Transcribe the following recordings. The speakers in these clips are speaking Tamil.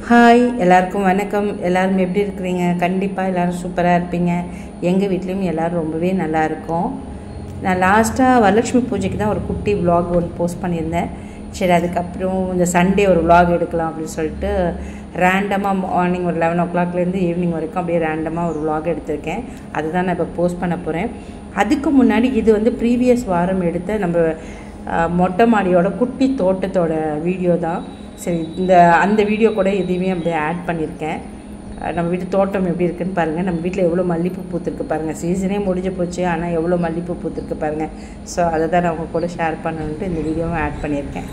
ஹாய் எல்லாருக்கும் வணக்கம் எல்லாரும் எப்படி இருக்கிறீங்க கண்டிப்பாக எல்லாரும் சூப்பராக இருப்பீங்க எங்கள் வீட்லேயும் எல்லோரும் ரொம்பவே நல்லா இருக்கோம் நான் லாஸ்ட்டாக வரலட்சுமி பூஜைக்கு தான் ஒரு குட்டி vlog ஒன்று போஸ்ட் பண்ணியிருந்தேன் சரி அதுக்கப்புறம் இந்த சண்டே ஒரு vlog எடுக்கலாம் அப்படின்னு சொல்லிட்டு ரேண்டமாக மார்னிங் ஒரு லெவன் ஓ கிளாக்லேருந்து ஈவினிங் வரைக்கும் அப்படியே ரேண்டமாக ஒரு vlog எடுத்திருக்கேன் அதுதான் நான் இப்போ போஸ்ட் பண்ண போகிறேன் அதுக்கு முன்னாடி இது வந்து ப்ரீவியஸ் வாரம் எடுத்த நம்ம அஹ், மொட்டை மாடியோட குட்டி தோட்டத்தோட வீடியோ தான் சரி இந்த அந்த வீடியோ கூட இதையுமே அப்படியே ஆட் பண்ணியிருக்கேன் அஹ் நம்ம வீட்டு தோட்டம் எப்படி இருக்குன்னு பாருங்கள் நம்ம வீட்டில் எவ்வளோ மல்லிப்பூ பூத்துருக்கு பாருங்கள் சீசனே முடிஞ்சு போச்சு ஆனால் எவ்வளோ மல்லிப்பூ பூத்துருக்கு பாருங்கள் ஸோ அதை தான் நான் உங்கள் கூட ஷேர் பண்ணணுன்ட்டு இந்த வீடியோவை ஆட் பண்ணியிருக்கேன்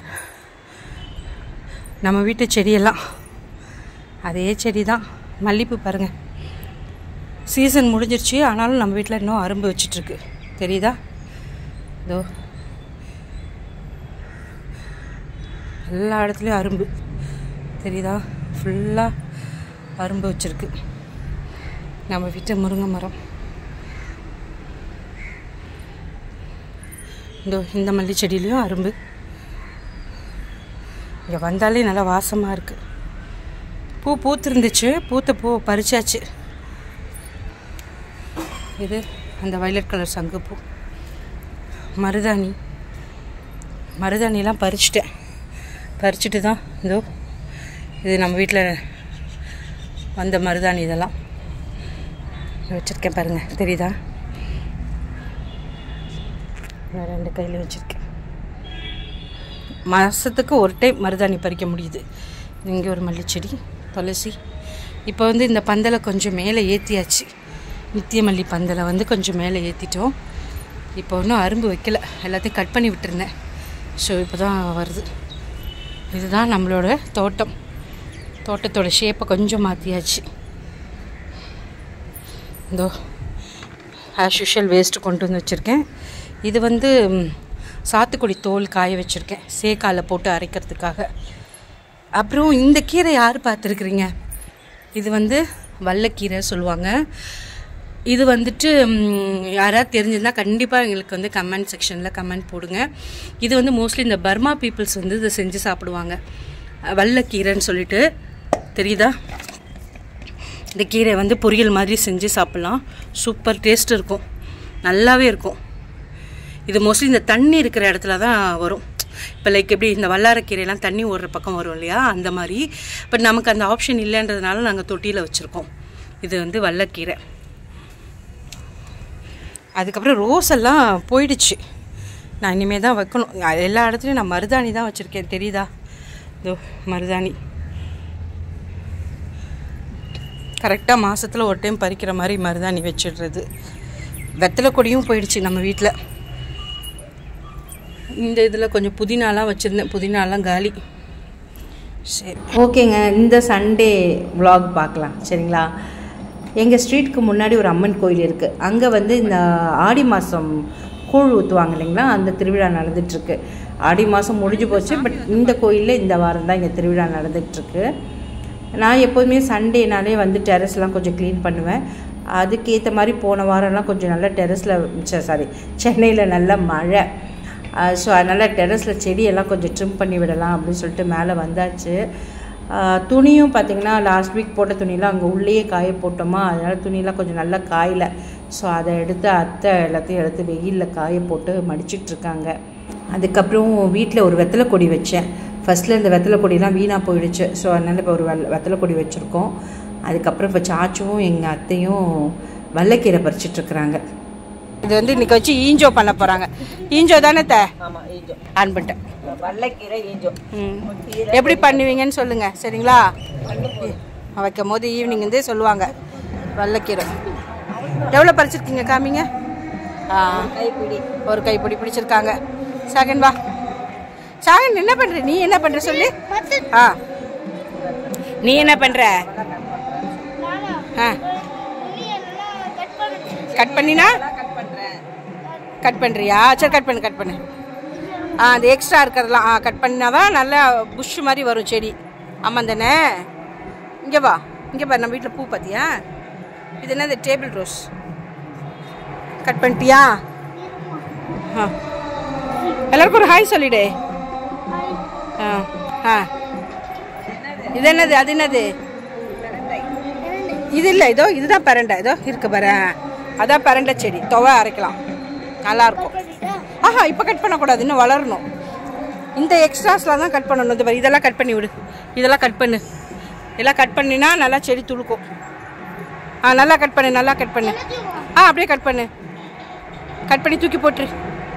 நம்ம வீட்டு செடியெல்லாம் அதே செடி தான் மல்லிப்பூ பாருங்கள் சீசன் முடிஞ்சிருச்சு ஆனாலும் நம்ம வீட்டில் இன்னும் அரும்பு வச்சிட்ருக்கு தெரியுதா இதோ எல்லா இடத்துலையும் அரும்பு தெரியுதா ஃபுல்லாக அரும்பு வச்சிருக்கு நம்ம வீட்டு முருங்கை மரம் இதோ இந்த மல்லி செடியிலையும் அரும்பு இங்கே வந்தாலே நல்லா வாசமாக இருக்குது பூ பூத்திருந்துச்சு பூத்த பூ பறிச்சாச்சு இது அந்த வயலட் கலர் சங்குப்பூ மருதாணி மருதாணிலாம் பறிச்சிட்டேன் பறிச்சுட்டு தான் இதோ இது நம்ம வீட்டில் வந்த மருதாணி இதெல்லாம் வச்சுருக்கேன் பாருங்கள் தெரியுதா நான் ரெண்டு கையில் வச்சுருக்கேன் மாதத்துக்கு ஒரு டைம் மருதாணி பறிக்க முடியுது இங்கே ஒரு மல்லிச்செடி துளசி இப்போ வந்து இந்த பந்தலை கொஞ்சம் மேலே ஏற்றியாச்சு நித்திய மல்லி பந்தலை வந்து கொஞ்சம் மேலே ஏற்றிட்டோம் இப்போ இன்னும் அரும்பு வைக்கல எல்லாத்தையும் கட் பண்ணி விட்டுருந்தேன் ஸோ இப்போ தான் வருது இதுதான் நம்மளோட தோட்டம் தோட்டத்தோட ஷேப்பை கொஞ்சம் மாற்றியாச்சு இதோ ஆஸ் யூஷுவல் வேஸ்ட்டு கொண்டு வந்து வச்சுருக்கேன் இது வந்து ம், சாத்துக்குடி தோல் காய வச்சுருக்கேன் சேக்கால போட்டு அரைக்கிறதுக்காக அப்புறம் இந்த கீரை யார் பார்த்துருக்குறீங்க இது வந்து வல்லக்கீரை சொல்லுவாங்க இது வந்துட்டு ம், யாராவது தெரிஞ்சிருந்தா கண்டிப்பாக எங்களுக்கு வந்து கமெண்ட் செக்ஷனில் கமெண்ட் போடுங்க இது வந்து மோஸ்ட்லி இந்த பர்மா பீப்புள்ஸ் வந்து இதை செஞ்சு சாப்பிடுவாங்க அஹ், வல்லக்கீரைன்னு சொல்லிட்டு தெரியுதா இந்த கீரை வந்து பொரியல் மாதிரி செஞ்சு சாப்பிட்லாம் சூப்பர் டேஸ்ட் இருக்கும் நல்லாவே இருக்கும் இது மோஸ்ட்லி இந்த தண்ணி இருக்கிற இடத்துல தான் வரும் இப்போ லைக் எப்படி இந்த வல்லாரக்கீரைலாம் தண்ணி ஓடுற பக்கம் வரும் இல்லையா அந்த மாதிரி பட் நமக்கு அந்த ஆப்ஷன் இல்லைன்றதுனால நாங்கள் தொட்டியில் வச்சுருக்கோம் இது வந்து வல்லக்கீரை அதுக்கப்புறம் ரோஸ் எல்லாம் போயிடுச்சு நான் இனிமேல் தான் வைக்கணும் அஹ் எல்லா இடத்துலையும் நான் மருதாணி தான் வச்சுருக்கேன் தெரியுதா இதோ மருதாணி கரெக்டாக மாதத்தில் ஒரு டைம் பறிக்கிற மாதிரி மருதாணி வச்சிடுறது வெத்தலை கொடியும் போயிடுச்சு நம்ம வீட்டில் இந்த இதில் கொஞ்சம் புதினாலாம் வச்சுருந்தேன் புதினாலாம் காலி சரி ஓகேங்க இந்த சண்டே vlog பார்க்கலாம் சரிங்களா எங்கள் ஸ்ட்ரீட்க்கு முன்னாடி ஒரு அம்மன் கோயில் இருக்குது அங்கே வந்து இந்த ஆடி மாதம் கூழ் ஊற்றுவாங்க இல்லைங்களா அந்த திருவிழா நடந்துகிட்ருக்கு ஆடி மாதம் முடிஞ்சு போச்சு பட் இந்த கோயிலில் இந்த வாரம் தான் இங்கே திருவிழா நடந்துகிட்ருக்கு நான் எப்போதுமே சண்டேனாலே வந்து டெரஸ்லாம் கொஞ்சம் க்ளீன் பண்ணுவேன் அதுக்கேற்ற மாதிரி போன வாரம்லாம் கொஞ்சம் நல்லா டெரஸில் சாரி சென்னையில் நல்ல மழை ஸோ அதனால் டெரஸில் செடியெல்லாம் கொஞ்சம் ட்ரிம் பண்ணி விடலாம் அப்படின்னு சொல்லிட்டு மேலே வந்தாச்சு ஆஹ் துணியும் பார்த்திங்கன்னா லாஸ்ட் வீக் போட்ட துணியெல்லாம் அங்கே உள்ளேயே காய போட்டோமா அதனால் துணியெல்லாம் கொஞ்சம் நல்லா காயல ஸோ அதை எடுத்து அத்தை எல்லாத்தையும் எடுத்து வெயிலில் காய போட்டு மடிச்சிட்டு இருக்காங்க அதுக்கப்புறம் வீட்டில் ஒரு வெத்தலை கொடி வச்சேன் ஃபஸ்ட்டில் இந்த வெத்தலை கொடிலாம் வீணாக போயிடுச்சு ஸோ அதனால் இப்போ ஒரு வெள்ள வெத்தலை கொடி வச்சுருக்கோம் அதுக்கப்புறம் இப்போ சாச்சுவும் எங்கள் அத்தையும் வல்லக்கீரை பறிச்சிட்ருக்குறாங்க இது வந்து இன்னைக்கு வச்சு ஈஞ்சோ பண்ண போகிறாங்க ஈஞ்சோ தானே த ஆமா ஈஞ்சோ ஆன் பண்ணிட்டேன் வல்லக்கீரை ஈஞ்சோ ம். எப்படி பண்ணுவீங்கன்னு சொல்லுங்க சரிங்களா வைக்கும் போது ஈவினிங் வந்து சொல்லுவாங்க வல்லக்கீரை எவ்வளோ பறிச்சிருக்கீங்க காமிங்க ஆ கைப்பிடி ஒரு கைப்பிடி பிடிச்சிருக்காங்க சாகன் வா சாகன் என்ன பண்ற நீ என்ன பண்ற சொல்லு ஆ நீ என்ன பண்ற ஆ கட் பண்ணினா கட் பண்றேன் கட் பண்ணுறியா சரி கட் பண்ணு கட் பண்ணு ஆ அந்த எக்ஸ்ட்ரா இருக்கிறதெல்லாம் ஆ கட் பண்ணால் தான் நல்லா புஷ் மாதிரி வரும் செடி ஆமாம் தானே இங்கே வா இங்கே பாரு நம்ம வீட்டில் பூ பார்த்தியா இது என்னது டேபிள் ரோஸ் கட் பண்ணிட்டியா ஆ எல்லாருக்கும் ஒரு ஹாய் சொல்லிடு ஆ ஆ இது என்னது அது என்னது இது இல்லை இதோ இதுதான் பரண்டை இதோ இருக்கு பாரு அதான் பரண்டை செடி துவை அரைக்கலாம் நல்லா இருக்கும் ஆஹா இப்போ கட் பண்ணக்கூடாது இன்னும் வளரணும் இந்த எக்ஸ்ட்ராஸ்லாம் தான் கட் பண்ணணும் இந்த பாரு இதெல்லாம் கட் பண்ணி விடு இதெல்லாம் கட் பண்ணு இதெல்லாம் கட் பண்ணினா நல்லா செடி துளுக்கும் ஆ நல்லா கட் பண்ணு நல்லா கட் பண்ணு ஆ அப்படியே கட் பண்ணு கட் பண்ணி தூக்கி போட்டுரு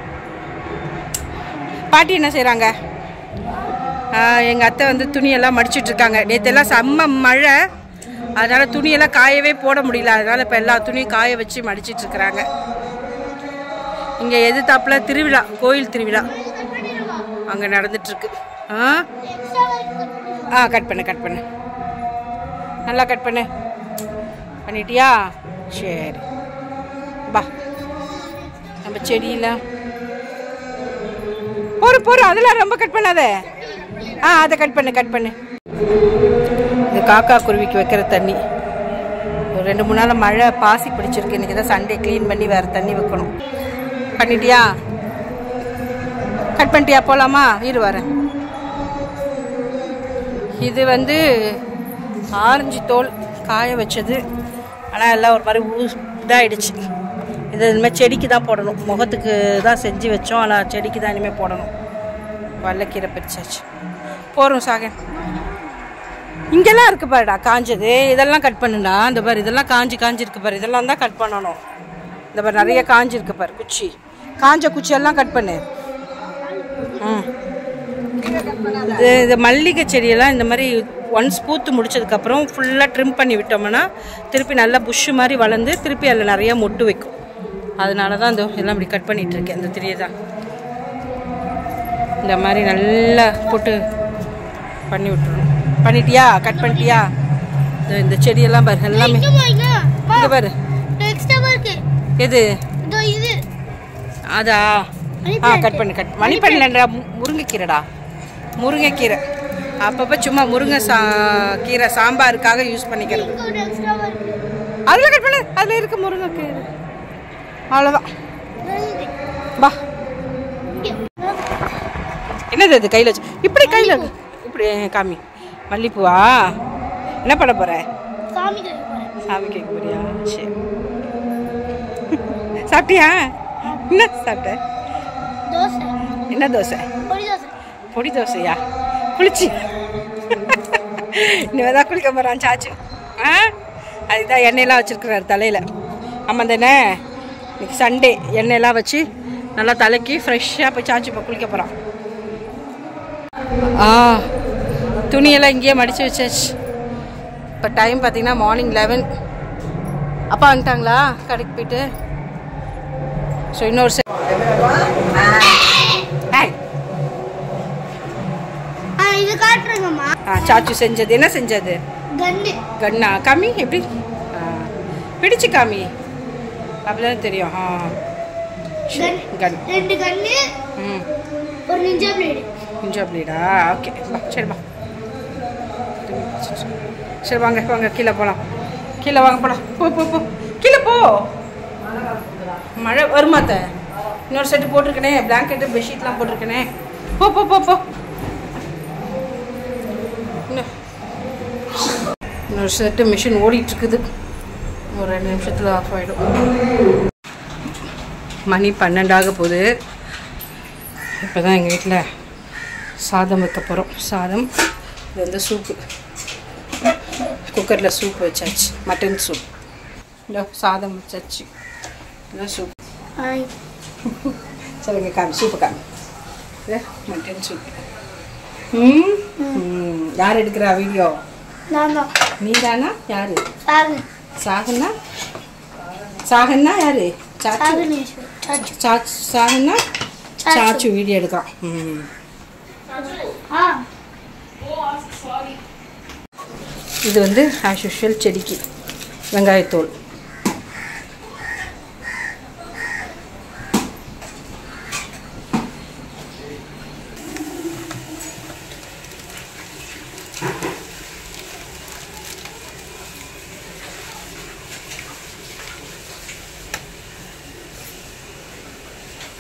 பாட்டி என்ன செய்கிறாங்க எங்கள் அத்தை வந்து துணியெல்லாம் மடிச்சிட்டு இருக்காங்க நேற்றெல்லாம் செம்ம மழை அதனால் துணியெல்லாம் காயவே போட முடியல அதனால் இப்போ எல்லா துணியும் காய வச்சு மடிச்சிட்டு இருக்கிறாங்க இங்கே எதிர்த்தாப்புல திருவிழா கோயில் திருவிழா அங்கே நடந்துட்டுருக்கு ஆ ஆ கட் பண்ணு கட் பண்ணு நல்லா கட் பண்ணு பண்ணிட்டியா சரி பா நம்ம செடியில் போரு போரு அதெல்லாம் ரொம்ப கட் பண்ணாத ஆ அதை கட் பண்ணு கட் பண்ணு இது காக்கா குருவிக்கு வைக்கிற தண்ணி ஒரு ரெண்டு மூணு நாள் மழை பாசி பிடிச்சிருக்கு இன்றைக்கி தான் சண்டே க்ளீன் பண்ணி வேறு தண்ணி வைக்கணும் பண்ணிட்டியா கட் பண்ணிட்டியா போகலாமா இரு வரேன் இது வந்து ஆரஞ்சு தோல் காய வச்சது ஆனால் எல்லாம் ஒரு மாதிரி ஊ இதாகிடுச்சு இது இனிமேல் செடிக்கு தான் போடணும் முகத்துக்கு தான் செஞ்சு வச்சோம் ஆனால் செடிக்கு தான் இனிமேல் போடணும் வல்லக்கீரை பிரிச்சாச்சு போகிறோம் சாகன் இங்கெல்லாம் இருக்கு பாருடா காஞ்சது இதெல்லாம் கட் பண்ணுடா இந்த பாரு இதெல்லாம் காஞ்சி காஞ்சி இருக்கு பாரு இதெல்லாம் தான் கட் பண்ணணும் இந்த பாரு நிறைய காஞ்சி இருக்கு பாரு குச்சி காஞ்ச குச்சியெல்லாம் கட் பண்ணு ம் இது இது மல்லிகை செடியெல்லாம் இந்த மாதிரி ஒன்ஸ் பூத்து முடிச்சதுக்கப்புறம் ஃபுல்லாக ட்ரிம் பண்ணி விட்டோம்னா திருப்பி நல்லா புஷ்ஷு மாதிரி வளர்ந்து திருப்பி அதில் நிறைய மொட்டு வைக்கும் அதனால தான் இந்த எல்லாம் இப்படி கட் பண்ணிட்டு இருக்கேன் இந்த திரியை தான் இந்த மாதிரி நல்லா போட்டு பண்ணி விட்டுருணும் பண்ணிட்டியா கட் பண்ணிட்டியா இந்த இந்த செடியெல்லாம் பாரு எல்லாமே இங்கே பாரு எது இது அதா ஆ கட் பண்ணு கட் மணி பண்ணலன்றா முருங்கைக்கீரைடா முருங்கைக்கீரை அப்பப்போ சும்மா முருங்கை சா கீரை சாம்பாருக்காக யூஸ் பண்ணிக்கிறது அதில் கட் பண்ணு அதில் இருக்கு முருங்கைக்கீரை அவ்வளோதான் வா என்னது அது கையில் வச்சு இப்படி கையில் இப்படி காமி மல்லிப்பூவா என்ன பண்ண போற சாமி கைக்கு போறேன் சாமி கேட்க போறியா சரி சாப்பிட்டியா என்ன சாப்பிட்ட தோசை என்ன தோசை பொடி தோசை பொடி தோசையா குளிச்சு இனிமே தான் குளிக்க போகிறான் சாச்சு ஆ அதுதான் எண்ணெயெல்லாம் வச்சுருக்குறாரு தலையில் ஆமாம் தானே இன்னைக்கு சண்டே எண்ணெயெல்லாம் வச்சு நல்லா தலைக்கு ஃப்ரெஷ்ஷாக போய் சாச்சு இப்போ குளிக்க போகிறான் ஆ துணியெல்லாம் இங்கேயே மடித்து வச்சாச்சு இப்போ டைம் பார்த்தீங்கன்னா மார்னிங் லெவன் அப்பா வந்துட்டாங்களா கடைக்கு போயிட்டு ஸோ இன்னொரு செ ஏய் ஆ இது காட்டுறேங்கம்மா ஆ சாச்சு செஞ்சது என்ன செஞ்சது கன்னு கண்ணா காமி எப்படி ஆ, பிடிச்சு காமி அப்படிதான் தெரியும் ஆ சரி கன் ரெண்டு கன்னு ம் ஒரு நிஞ்சா பிளேடு கொஞ்சம் அப்படிடா ஓகே வா சரி வா சரி வாங்க வாங்க கீழே போகலாம் கீழே வாங்க போகலாம் போ போ போ கீழே போ மழை வருமாத்த இன்னொரு செட்டு போட்டிருக்கனே பிளாங்கெட்டு பெட்ஷீட்லாம் போட்டிருக்கனே போ போ போ போ இன்னும் இன்னொரு செட்டு மிஷின் ஓடிட்டு இருக்குது ஒரு ரெண்டு நிமிஷத்தில் ஆஃப் ஆகிடும் மணி பன்னெண்டாக போகுது இப்போ தான் எங்கள் வீட்டில் சாதம் வைக்க போகிறோம் சாதம் இது வந்து சூப்பு குக்கரில் சூப் வச்சாச்சு மட்டன் சூப் இந்த சாதம் வச்சாச்சு இதான் சூப் சரிங்க காமி சூப்பு காமி இது மட்டன் சூப் ம் ம். யார் எடுக்கிறா வீடியோ நான் தான் நீ தானா யாரு சாகு சாகன்னா சாகன்னா யாரு சாச்சு சாகு சாச்சு சாச்சு சாகன்னா சாச்சு. சாச்சு வீடியோ எடுக்கிறான் ம் ஆ இது வந்து ஆஸ் யூஷுவல் செடிக்கு வெங்காயத்தோல்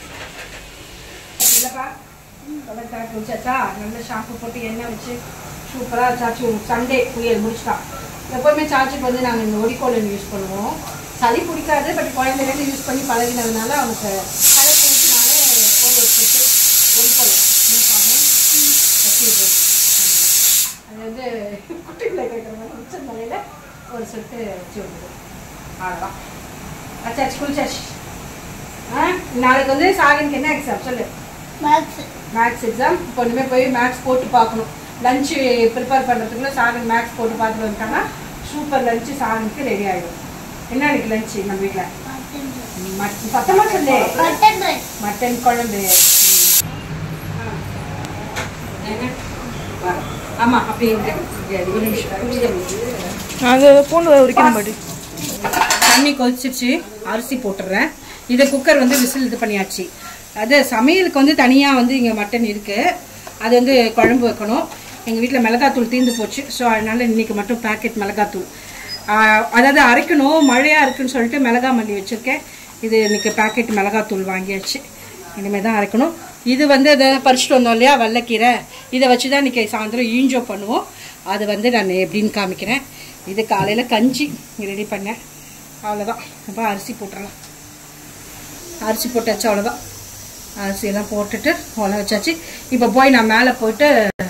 இல்லைப்பா தொலைத்தாட்டு வச்சாச்சா நல்ல ஷாம்பு போட்டு எண்ணெய் வச்சு சூப்பராக சாச்சி சண்டே புயல் முடிச்சிட்டான் எப்போவுமே சாச்சிக்கு வந்து நாங்கள் இந்த ஒடிக்கோலன் யூஸ் பண்ணுவோம் சளி பிடிக்காது பட் குழந்தைலேருந்து யூஸ் பண்ணி பழகினதுனால அவனுக்கு தலை பிடிச்சினாலே கோல் வச்சுட்டு ஒடிக்கோலன் மூக்காகும் வச்சு விடுறது அது வந்து குட்டியில் கேட்குற மாதிரி மிச்ச முறையில் ஒரு சொட்டு வச்சு விடுறது அவ்வளோதான் அச்சாச்சு குளிச்சாச்சு ஆ நாளைக்கு வந்து சாகனுக்கு என்ன எக்ஸாம் சொல்லு மேக்ஸ் மேக்ஸ் எக்ஸாம் இப்போ இனிமேல் போய் மேக்ஸ் போட்டு பார்க்கணும் லஞ்சு ப்ரிப்பேர் பண்ணுறதுக்குள்ள சாகன் மேக்ஸ் போட்டு பார்த்துட்டு வந்துட்டாங்கன்னா சூப்பர் லஞ்சு சாகனுக்கு ரெடி ஆகிடும் என்ன இன்னைக்கு லஞ்சு நம்ம வீட்டில் மட்டன் சத்தமாக சொல்லு மட்டன் ரைஸ் மட்டன் குழம்பு ஆமாம் அப்படி இருக்கு ஒரு நிமிஷம் அது பூண்டு உரிக்கணும் பாட்டி தண்ணி கொதிச்சிருச்சு அரிசி போட்டுடுறேன் இதை குக்கர் வந்து விசில் இது பண்ணியாச்சு அது சமையலுக்கு வந்து தனியாக வந்து இங்கே மட்டன் இருக்குது அது வந்து குழம்பு வைக்கணும் எங்கள் வீட்டில் மிளகாத்தூள் தீர்ந்து போச்சு ஸோ அதனால் இன்றைக்கி மட்டும் பேக்கெட் மிளகாத்தூள் ஆஹ் அதாவது அரைக்கணும் மழையாக இருக்குன்னு சொல்லிட்டு மிளகா மல்லி வச்சுருக்கேன் இது இன்றைக்கி பேக்கெட் மிளகாத்தூள் வாங்கியாச்சு இனிமேல் தான் அரைக்கணும் இது வந்து அதை பறிச்சுட்டு வந்தோம் இல்லையா வெள்ளைக்கீரை இதை வச்சு தான் இன்றைக்கி சாயந்தரம் ஈஞ்சோ பண்ணுவோம் அது வந்து நான் எப்படின்னு காமிக்கிறேன் இது காலையில் கஞ்சி ரெடி பண்ணேன் அவ்வளோதான் அப்போ அரிசி போட்டுடலாம் அரிசி போட்டாச்சு அவ்வளோதான் அரிசியெல்லாம் போட்டுட்டு உல வச்சாச்சு இப்போ போய் நான் மேலே போயிட்டு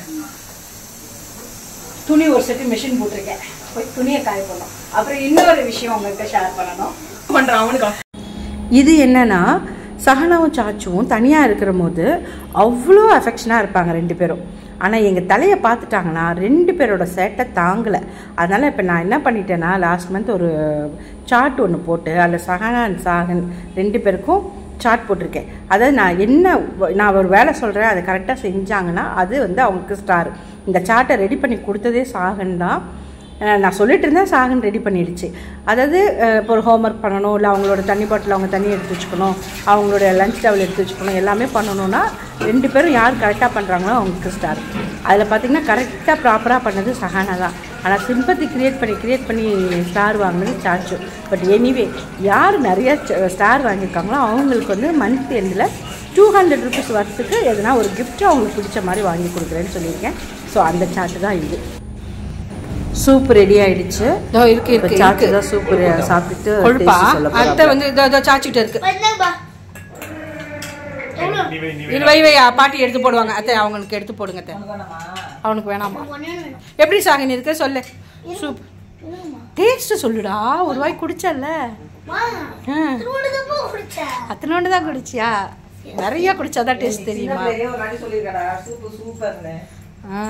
துணி ஒரு செட்டு மிஷின் போட்டிருக்கேன் போய் துணியை காய போடணும் அப்புறம் இன்னொரு விஷயம் உங்கள்கிட்ட ஷேர் பண்ணணும் பண்றான் அவனுக்கு இது என்னன்னா சஹனாவும் சாச்சுவும் தனியாக இருக்கிற போது அவ்வளோ அஃபெக்ஷனாக இருப்பாங்க ரெண்டு பேரும் ஆனால் எங்கள் தலையை பார்த்துட்டாங்கன்னா ரெண்டு பேரோட சேட்டை தாங்கலை அதனால் இப்போ நான் என்ன பண்ணிட்டேன்னா லாஸ்ட் மந்த் ஒரு சார்ட் ஒன்று போட்டு அதில் சஹனா அண்ட் சாகன் ரெண்டு பேருக்கும் சார்ட் போட்டிருக்கேன் அதாவது நான் என்ன வ- நான் ஒரு வேலை சொல்கிறேன் அதை கரெக்டாக செஞ்சாங்கன்னா அது வந்து அவங்களுக்கு ஸ்டார் இந்த சார்ட்டை ரெடி பண்ணி கொடுத்ததே சாகன் தான் அஹ் நான் சொல்லிட்டு இருந்தேன் சாகன் ரெடி பண்ணிடுச்சு அதாவது அஹ் இப்போ ஒரு ஹோம்ஒர்க் பண்ணணும் இல்லை அவங்களோட தண்ணி பாட்டில் அவங்க தண்ணி எடுத்து வச்சுக்கணும் அவங்களோட லஞ்ச் டவல் எடுத்து வச்சுக்கணும் எல்லாமே பண்ணணும்னா ரெண்டு பேரும் யார் கரெக்டாக பண்ணுறாங்களோ அவங்களுக்கு ஸ்டார் அதில் பார்த்தீங்கன்னா கரெக்டாக ப்ராப்பராக பண்ணது சஹானா தான் ஆனால் சிம்பத்தி கிரியேட் பண்ணி கிரியேட் பண்ணி ஸ்டார் வாங்கினது சாச்சு பட் எனிவே யார் நிறைய ஸ்டார் வாங்கியிருக்காங்களோ அவங்களுக்கு வந்து மந்த் எண்டில் டூ ஹண்ட்ரட் ருபீஸ் வரத்துக்கு எதுனா ஒரு gift அவங்களுக்கு பிடிச்ச மாதிரி வாங்கி கொடுக்குறேன்னு சொல்லியிருக்கேன் ஸோ அந்த சார்ட்டு தான் இது சூப் ரெடி ஆயிடுச்சு இதோ இருக்கு இப்போ இருக்கு சாச்சு இருக்கு தான் சூப்பர் சாப்பிட்டுட்டு கொழுப்பா taste சொல்ல போறாங்க. அத்தை வந்து இதோ இதோ சாச்சிட்டு இருக்கு என்னப்பா எவ்வளோ இது வை வை பாட்டி எடுத்து போடுவாங்க அத்தை அவங்களுக்கு எடுத்து போடுங்க அத்தை அவனுக்கு வேணாமா ஒன்னே வேணும் எப்படி சாகினி இருக்கு சொல்லு சூப் இல்லைம்மா. டேஸ்ட் சொல்லுடா ஒரு வாய் குடிச்சல்ல மா, திருவள்ளுவர்ப்போ குடிச்சேன். அத்தனோண்டு தான் குடிச்சியா நிறைய குடிச்சாதான் டேஸ்ட் தெரியுமா பெரிய ஒரு வாட்டி சொல்லியிருக்கடா சூப்பர் சூப்பர்னு ஆ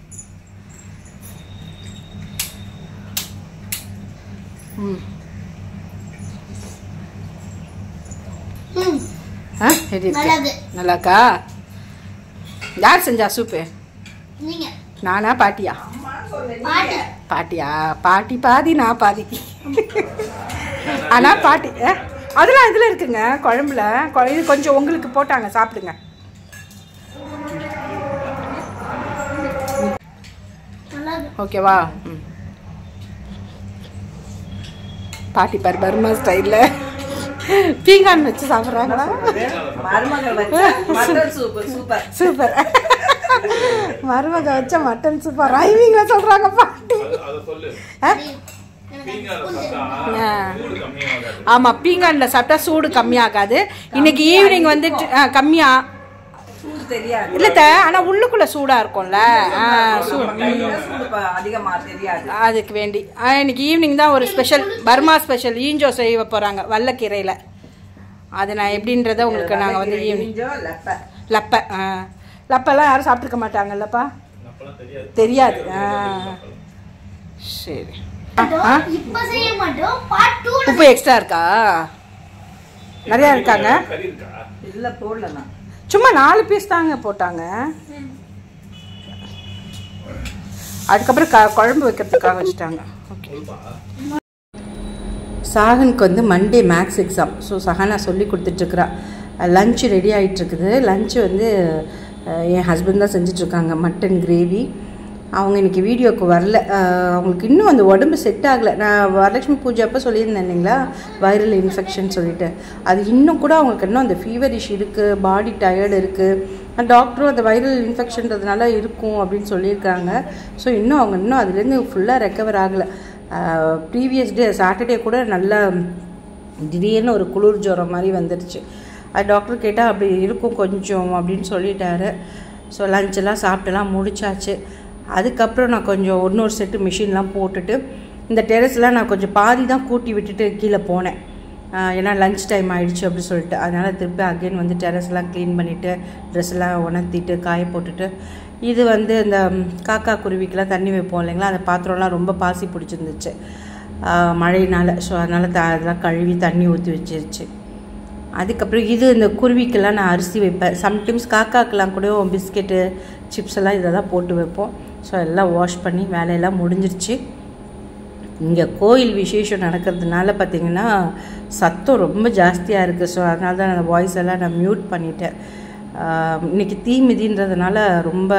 ம் ம், ஆ எப்படி இருக்கு நல்லது. நல்லாக்கா யார் செஞ்சா சூப்பு நீங்க நானா பாட்டியா பாட்டி பாட்டியா பாட்டி பாதி நான் பாதி ஆனா பாட்டி ஆ, அதெல்லாம் இதில் இருக்குங்க குழம்புல கொ- இது கொஞ்சம் உங்களுக்கு போட்டாங்க சாப்பிடுங்க நல்லது ஓகேவா ம் பாட்டி பார் பர்மா ஸ்டைலில் பீங்கான் வச்சு சாப்பிட்றாங்களா மருமகள் வச்ச மட்டன் சூப்பர் சூப்பர் சூப்பர் மருமக வச்ச மட்டன் சூப்பர் ரைமிங்கில் சொல்கிறாங்க பாட்டி ஆ? ஆ. ஆமா பீங்கான்ல சாப்பிட்டா சூடு கம்மியாகாது இன்னைக்கு ஈவினிங் வந்துட்டு ஆ, கம்மியா சூடு தெரியாது இல்ல த ஆனா உள்ளுக்குள்ள சூடா இருக்கும்ல ஆ, சூடு சூடு ப- அதிகமா தெரியாது அதுக்கு வேண்டி ஆ, இன்னைக்கு ஈவினிங் தான் ஒரு ஸ்பெஷல் பர்மா ஸ்பெஷல் ஈஞ்சோ செய்ய போறாங்க வல்லக்கீரையில அது நான் எப்படின்றத உங்களுக்கு நாங்க வந்து ஈவினிங் இஞ்சோ லப்ப லப்ப ஆ. லப்பெல்லாம் யாரும் சாப்பிட்டுருக்க மாட்டாங்கல்லப்பா தெரியாது ஆ. சரி ஆ? இப்ப செய்ய மாட்டோம் பார்ட் டூ உப்பு எக்ஸ்ட்ரா இருக்கா நிறையா இருக்காங்க இல்ல போடல நான் சும்மா நாலு பீஸ் தாங்க போட்டாங்க அதுக்கப்புறம் க குழம்பு வைக்கிறதுக்காக வச்சுட்டாங்க ஓகே சாகனுக்கு வந்து Monday maths exam so Sahana சொல்லி கொடுத்துட்ருக்குறா லஞ்சு ரெடி ஆகிட்டுருக்குது லஞ்சு வந்து அஹ், என் ஹஸ்பண்ட் தான் செஞ்சிட்ருக்காங்க மட்டன் கிரேவி அவங்க இன்னைக்கு வீடியோக்கு வரல அஹ், அவங்களுக்கு இன்னும் அந்த உடம்பு செட் ஆகலை நான் வரலட்சுமி பூஜை அப்போ சொல்லியிருந்தேன் இல்லைங்களா வைரல் இன்ஃபெக்ஷன் சொல்லிட்டு அது இன்னும் கூட அவங்களுக்கு இன்னும் அந்த ஃபீவர் இஷ்யூ இருக்குது பாடி டயர்டு இருக்குது டாக்டரும் அந்த வைரல் இன்ஃபெக்ஷன்றதுனால இருக்கும் அப்படின்னு சொல்லியிருக்காங்க ஸோ இன்னும் அவங்க இன்னும் அதுலேருந்து ஃபுல்லாக ரெக்கவர் ஆகலை ப்ரீவியஸ் டே சாட்டர்டே கூட நல்லா திடீர்னு ஒரு குளிர் ஜுரம் மாதிரி வந்துடுச்சு அது டாக்டர் கேட்டால் அப்படி இருக்கும் கொஞ்சம் அப்படின்னு சொல்லிட்டாரு ஸோ லஞ்செல்லாம் சாப்பிட்டுலாம் முடிச்சாச்சு அதுக்கப்புறம் நான் கொஞ்சம் இன்னொரு செட்டு மிஷின்லாம் போட்டுட்டு இந்த டெரஸ்லாம் நான் கொஞ்சம் பாதி தான் கூட்டி விட்டுட்டு கீழே போனேன் ஆஹ் ஏன்னா லஞ்ச் டைம் ஆயிடுச்சு அப்படி சொல்லிட்டு அதனால் திருப்பி அகைன் வந்து டெரஸ்லாம் க்ளீன் பண்ணிவிட்டு ட்ரெஸ்லாம் உணர்த்திட்டு காய போட்டுட்டு இது வந்து இந்த ம், காக்கா குருவிக்கெலாம் தண்ணி வைப்போம் இல்லைங்களா அந்த பாத்திரம்லாம் ரொம்ப பாசி பிடிச்சிருந்துச்சு ஆஹ் மழையினால ஸோ அதனால் த அதெல்லாம் கழுவி தண்ணி ஊற்றி வச்சிருச்சு அதுக்கப்புறம் இது இந்த குருவிக்கெல்லாம் நான் அரிசி வைப்பேன் சம்டைம்ஸ் காக்காக்கெல்லாம் கூட பிஸ்கெட்டு சிப்ஸ் எல்லாம் இதெல்லாம் போட்டு வைப்போம் ஸோ எல்லாம் வாஷ் பண்ணி வேலையெல்லாம் முடிஞ்சிருச்சு இங்கே கோயில் விசேஷம் நடக்கிறதுனால பார்த்தீங்கன்னா சத்தம் ரொம்ப ஜாஸ்தியாக இருக்குது ஸோ அதனால தான் அந்த வாய்ஸ் எல்லாம் நான் மியூட் பண்ணிட்டேன் ஆஹ் இன்னைக்கு தீ மிதின்றதுனால ரொம்ப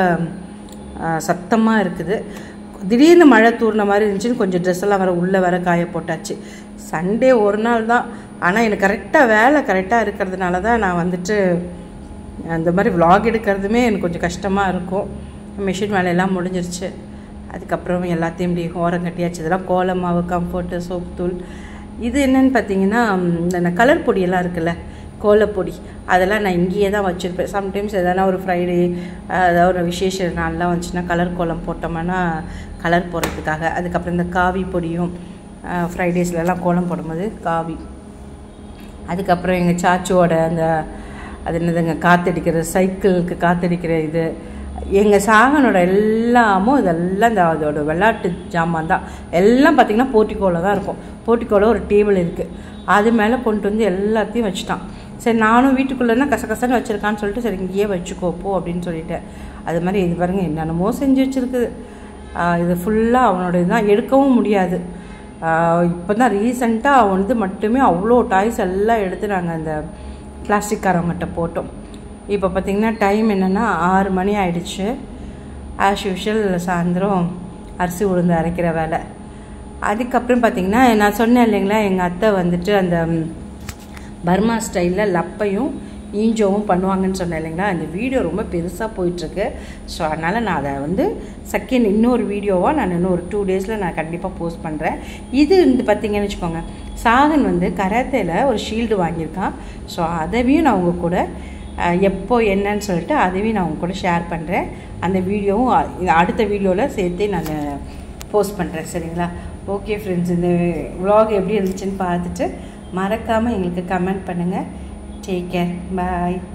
சத்தமாக இருக்குது திடீர்னு மழை தூர்ன மாதிரி இருந்துச்சுன்னு கொஞ்சம் ட்ரெஸ் எல்லாம் வர உள்ளே வர காய போட்டாச்சு சண்டே ஒரு நாள் தான் ஆனால் எனக்கு கரெக்டாக வேலை கரெக்டாக இருக்கிறதுனால தான் நான் வந்துட்டு அந்த மாதிரி vlog எடுக்கிறதுமே எனக்கு கொஞ்சம் கஷ்டமாக இருக்கும் மிஷின் வேலையெல்லாம் முடிஞ்சிருச்சு அதுக்கப்புறம் எல்லாத்தையும் இப்படி ஓரம் கட்டியாச்சு இதெல்லாம் கோலம் மாவு கம்ஃபர்ட்டு சோப் தூள் இது என்னன்னு பார்த்தீங்கன்னா ம், இந்த கலர் பொடியெல்லாம் இருக்குல்ல கோலப்பொடி அதெல்லாம் நான் இங்கேயே தான் வச்சுருப்பேன் சம்டைம்ஸ் எதனா ஒரு ஃப்ரைடே ஏதாவது ஒரு விசேஷ நாள்லாம் வந்துச்சுன்னா கலர் கோலம் போட்டோம்னா கலர் போடுறதுக்காக அதுக்கப்புறம் இந்த காவி பொடியும் ஃப்ரைடேஸ்லலாம் கோலம் போடும்போது காவி அதுக்கப்புறம் எங்கள் சாச்சுவோட அந்த அது என்னதுங்க காத்தடிக்கிற சைக்கிளுக்கு காத்தடிக்கிற இது எங்கள் சாகனோட எல்லாமும் இதெல்லாம் இந்த அதோட விளையாட்டு ஜாமான் தான் எல்லாம் பார்த்திங்கன்னா போர்ட்டிக்கோவில் தான் இருக்கும் போர்ட்டிக்கோவில் ஒரு டேபிள் இருக்குது அது மேலே கொண்டு வந்து எல்லாத்தையும் வச்சுட்டான் சரி நானும் வீட்டுக்குள்ளேனா கசகசன்னு வச்சுருக்கான்னு சொல்லிட்டு சரி இங்கேயே வச்சுக்கோ போ அப்படின்னு சொல்லிட்டேன் அது மாதிரி இது பாருங்க என்னென்னமோ செஞ்சு வச்சுருக்குது இது ஃபுல்லாக அவனோட இதுதான் எடுக்கவும் முடியாது இப்போ தான் ரீசெண்டாக வந்து மட்டுமே அவ்வளோ டாய்ஸ் எல்லாம் எடுத்து நாங்கள் அந்த பிளாஸ்டிக் காரவங்கிட்ட போட்டோம் இப்போ பார்த்திங்கன்னா டைம் என்னென்னா ஆறு மணி ஆயிடுச்சு ஆஸ் யூஷுவல் சாயந்தரம் அரிசி உளுந்து அரைக்கிற வேலை அதுக்கப்புறம் பார்த்திங்கன்னா நான் சொன்னேன் இல்லைங்களா எங்கள் அத்தை வந்துட்டு அந்த ம், பர்மா ஸ்டைலில் லப்பையும் ஈஞ்சோவும் பண்ணுவாங்கன்னு சொன்னேன் இல்லைங்களா அந்த வீடியோ ரொம்ப பெருசாக போயிட்டுருக்கு ஸோ அதனால் நான் அதை வந்து செகண்ட் இன்னொரு வீடியோவாக நான் இன்னும் ஒரு டூ டேஸில் நான் கண்டிப்பாக போஸ்ட் பண்ணுறேன் இது வந்து பார்த்தீங்கன்னு வச்சுக்கோங்க சாகன் வந்து கராத்தேல ஒரு ஷீல்டு வாங்கியிருக்கான் ஸோ அதையும் நான் உங்கள் கூட அஹ், எப்போ என்னன்னு சொல்லிட்டு அதையும் நான் உங்க கூட ஷேர் பண்ணுறேன் அந்த வீடியோவும் அ- இந்த அடுத்த வீடியோவில் சேர்த்தே நான் போஸ்ட் பண்ணுறேன் சரிங்களா ஓகே ஃப்ரெண்ட்ஸ் இந்த vlog எப்படி இருந்துச்சுன்னு பார்த்துட்டு மறக்காமல் எங்களுக்கு கமெண்ட் பண்ணுங்கள் டேக் கேர் பாய்